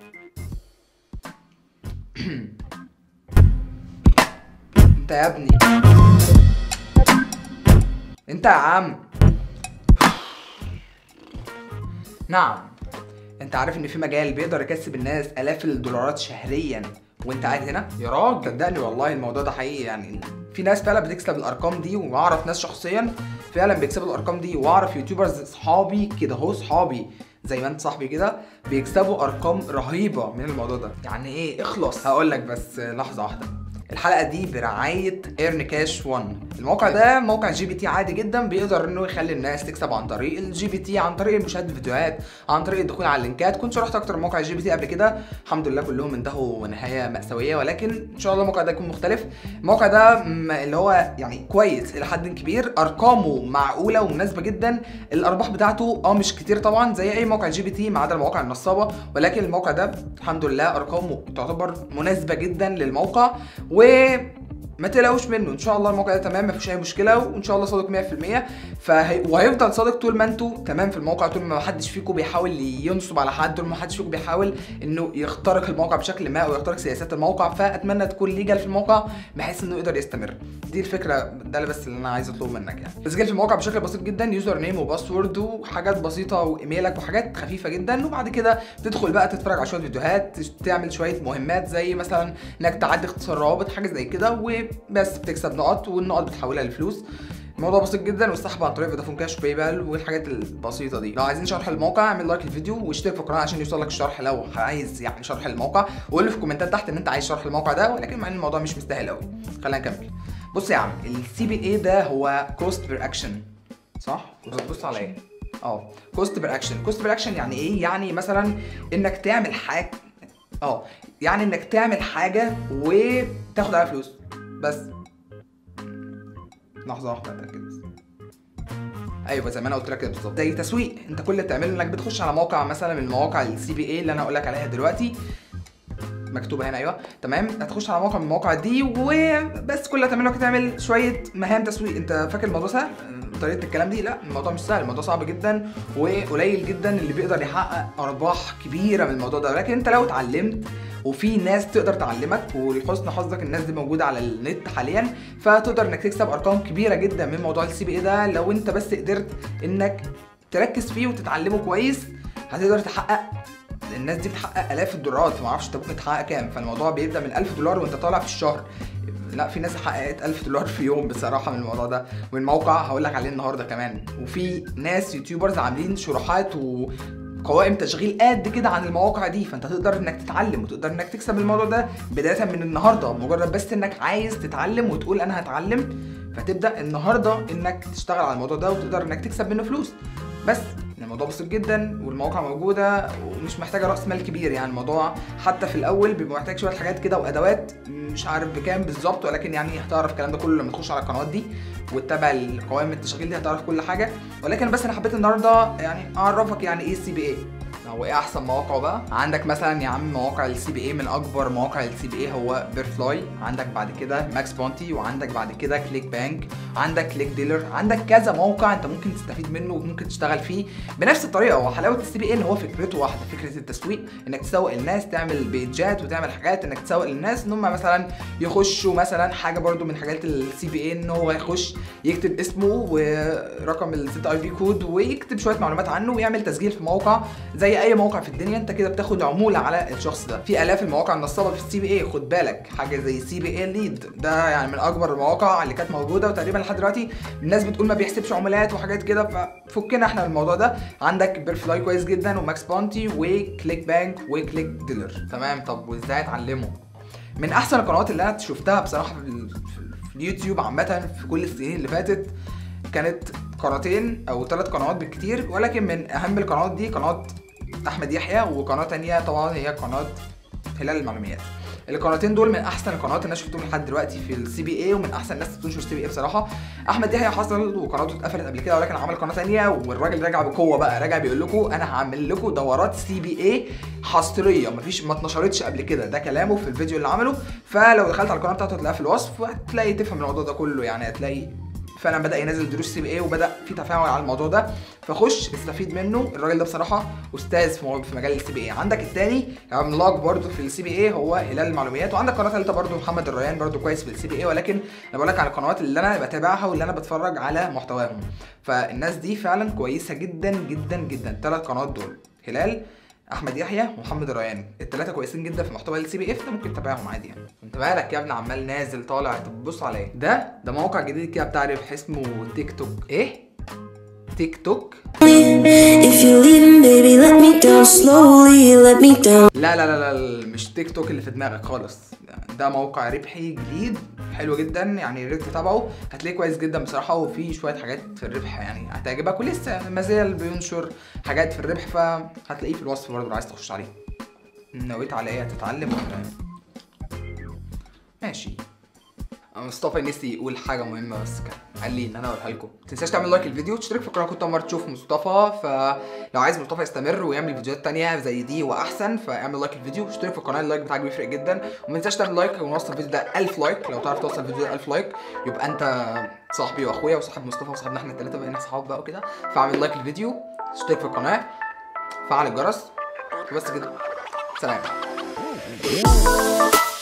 انت يا ابني انت يا عم نعم انت عارف ان في مجال بيقدر يكسب الناس الاف الدولارات شهريا وانت قاعد هنا يا راجل صدقني والله الموضوع ده حقيقي يعني في ناس فعلا بتكسب الارقام دي واعرف ناس شخصيا فعلا بيكسبوا الارقام دي واعرف يوتيوبرز صحابي كده اهو صحابي زي ما انت صاحبي كده بيكسبوا ارقام رهيبه من الموضوع ده يعني ايه اخلص هقول لك بس لحظه واحده الحلقه دي برعايه ايرن كاش 1 الموقع ده موقع جي بي تي عادي جدا بيقدر انه يخلي الناس تكسب عن طريق الجي بي تي عن طريق مشاهده الفيديوهات عن طريق الدخول على اللينكات كنت شرحت اكتر من موقع جي بي تي قبل كده الحمد لله كلهم انتهوا نهايه ماساويه ولكن ان شاء الله الموقع ده يكون مختلف الموقع ده م- اللي هو يعني كويس الى حد كبير ارقامه معقوله ومناسبه جدا الارباح بتاعته اه مش كتير طبعا زي اي موقع جي بي تي ما عدا المواقع النصابه ولكن الموقع ده الحمد لله ارقامه تعتبر مناسبه جدا للموقع و ما تقلقوش منه ان شاء الله الموقع ده تمام ما فيش اي مشكله وان شاء الله صادق 100% فهي... وهيفضل صادق طول ما انتوا تمام في الموقع طول ما حدش فيكم بيحاول ينصب على حد طول ما حدش فيكم بيحاول انه يخترق الموقع بشكل ما او يخترق سياسات الموقع فاتمنى تكون ليجل في الموقع بحيث انه يقدر يستمر دي الفكره ده اللي بس اللي انا عايز اطلبه منك يعني تسجيل في الموقع بشكل بسيط جدا يوزر نيم وباسورد وحاجات بسيطه وايميلك وحاجات خفيفه جدا وبعد كده تدخل بقى تتفرج على شويه فيديوهات تعمل شويه مهمات زي مثلا انك تعدي اختصار روابط حاجه زي كده وبس بتكسب نقط والنقط بتحولها لفلوس الموضوع بسيط جدا والسحب عن طريق فودافون كاش وباي بال والحاجات البسيطه دي لو عايزين شرح الموقع اعمل لايك للفيديو واشترك في القناه عشان يوصلك الشرح لو عايز يعني شرح الموقع وقول لي في الكومنتات تحت ان انت عايز شرح الموقع ده ولكن مع ان الموضوع مش مستاهل قوي خلينا نكمل بص يا عم السي بي اي ده هو كوست بير اكشن صح بص على ايه اه كوست بير اكشن كوست بير اكشن يعني ايه يعني مثلا انك تعمل حاجه اه يعني انك تعمل حاجه وتاخد عليها فلوس بس لحظه واحده اتاكد بس ايوه زي ما انا قلت لك كده بالظبط زي تسويق انت كل اللي بتعمله انك بتخش على موقع مثلا من مواقع السي بي اي اللي انا هقول لك عليها دلوقتي مكتوبه هنا ايوه تمام هتخش على موقع من المواقع دي وبس كل اللي هتعمله انك تعمل شويه مهام تسويق انت فاكر الموضوع سهل طريقه الكلام دي لا الموضوع مش سهل الموضوع صعب جدا وقليل جدا اللي بيقدر يحقق ارباح كبيره من الموضوع ده ولكن انت لو اتعلمت وفي ناس تقدر تعلمك ولحسن حظك الناس دي موجوده على النت حاليا فتقدر انك تكسب ارقام كبيره جدا من موضوع السي بي اي ده لو انت بس قدرت انك تركز فيه وتتعلمه كويس هتقدر تحقق الناس دي بتحقق الاف الدولارات فما اعرفش انت ممكن تحقق كام فالموضوع بيبدا من 1000 دولار وانت طالع في الشهر لا في ناس حققت 1000 دولار في يوم بصراحه من الموضوع ده ومن موقع هقول لك عليه النهارده كمان وفي ناس يوتيوبرز عاملين شروحات و قوائم تشغيل قد كده عن المواقع دي فانت تقدر انك تتعلم وتقدر انك تكسب الموضوع ده بدايه من النهارده مجرد بس انك عايز تتعلم وتقول انا هتعلم فتبدا النهارده انك تشتغل على الموضوع ده وتقدر انك تكسب منه فلوس بس الموضوع بسيط جدا والمواقع موجوده ومش محتاجه راس مال كبير يعني الموضوع حتى في الاول بيبقى محتاج شويه حاجات كده وادوات مش عارف بكام بالظبط ولكن يعني هتعرف الكلام ده كله لما تخش على القنوات دي وتتابع القوائم التشغيل دي هتعرف كل حاجه ولكن بس انا حبيت النهارده يعني اعرفك يعني ايه السي بي اي هو ايه احسن مواقعه بقى عندك مثلا يا عم مواقع السي بي اي من اكبر مواقع السي بي اي هو بيرفلاي عندك بعد كده ماكس بونتي وعندك بعد كده كليك بانك عندك كليك ديلر عندك كذا موقع انت ممكن تستفيد منه وممكن تشتغل فيه بنفس الطريقه وحلاوه السي بي اي ان هو فكرته واحده فكره التسويق انك تسوق الناس تعمل بيجات وتعمل حاجات انك تسوق للناس ان هم مثلا يخشوا مثلا حاجه برده من حاجات السي بي اي ان هو يخش يكتب اسمه ورقم الست اي بي كود ويكتب شويه معلومات عنه ويعمل تسجيل في موقع زي اي موقع في الدنيا انت كده بتاخد عموله على الشخص ده في الاف المواقع النصابه في السي بي اي خد بالك حاجه زي سي بي اي ليد ده يعني من اكبر المواقع اللي كانت موجوده وتقريبا لحد دلوقتي الناس بتقول ما بيحسبش عمولات وحاجات كده ففكنا احنا من الموضوع ده عندك بيرفلاي كويس جدا وماكس بونتي وكليك بانك وكليك ديلر تمام طب وازاي اتعلمه من احسن القنوات اللي انا شفتها بصراحه في, ال... في اليوتيوب عامه في كل السنين اللي فاتت كانت قناتين او ثلاث قنوات بالكتير ولكن من اهم القنوات دي قناه احمد يحيى وقناه تانية طبعا هي قناه هلال المعلومات القناتين دول من احسن القنوات اللي انا شفتهم لحد دلوقتي في السي بي اي ومن احسن الناس اللي بتنشر سي بي اي بصراحه احمد يحيى حصل وقناته اتقفلت قبل كده ولكن عمل قناه ثانيه والراجل راجع بقوه بقى راجع بيقول لكم انا هعمل لكم دورات سي بي اي حصريه مفيش ما اتنشرتش قبل كده ده كلامه في الفيديو اللي عمله فلو دخلت على القناه بتاعته هتلاقيها في الوصف وهتلاقي تفهم الموضوع ده كله يعني هتلاقي فعلا بدا ينزل دروس سي بي اي وبدا في تفاعل على الموضوع ده فخش استفيد منه الراجل ده بصراحه استاذ في مو- في مجال السي بي اي عندك التاني عملاق برضه في السي بي اي هو هلال المعلومات وعندك قناه ثالثه برضه محمد الريان برضه كويس في السي بي اي ولكن انا بقول لك على القنوات اللي انا بتابعها واللي انا بتفرج على محتواهم فالناس دي فعلا كويسه جدا جدا جدا الثلاث قنوات دول هلال احمد يحيى ومحمد الريان الثلاثه كويسين جدا في محتوى السي بي اف انت ممكن تتابعهم عادي يعني انت مالك يا ابني عمال نازل طالع تبص على ايه ده ده موقع جديد كده بتاع ربح اسمه تيك توك ايه تيك توك If you're leaving, baby, let me down slowly, let me down. لا لا لا لا مش تيك توك اللي في دماغك خالص ده موقع ربحي جديد حلو جدا يعني يا ريت تتابعه هتلاقيه كويس جدا بصراحه وفيه شويه حاجات في الربح يعني هتعجبك ولسه ما زال بينشر حاجات في الربح فهتلاقيه في الوصف برضه لو عايز تخش عليه نويت على ايه هتتعلم ولا إيه؟ ماشي مصطفى نسي يقول حاجه مهمه بس كان قال لي ان انا اقولها لكم ما تنساش تعمل لايك للفيديو وتشترك في القناه كنت اول مره تشوف مصطفى فلو عايز مصطفى يستمر ويعمل فيديوهات تانية زي دي واحسن فاعمل لايك للفيديو واشترك في القناه اللايك بتاعك بيفرق جدا وما تنساش تعمل لايك ونوصل الفيديو ده 1000 لايك لو تعرف توصل الفيديو ده 1000 لايك يبقى انت صاحبي واخويا وصاحب مصطفى وصاحبنا احنا الثلاثه بقينا صحاب بقى وكده فاعمل لايك للفيديو اشترك في القناه فعل الجرس بس كده سلام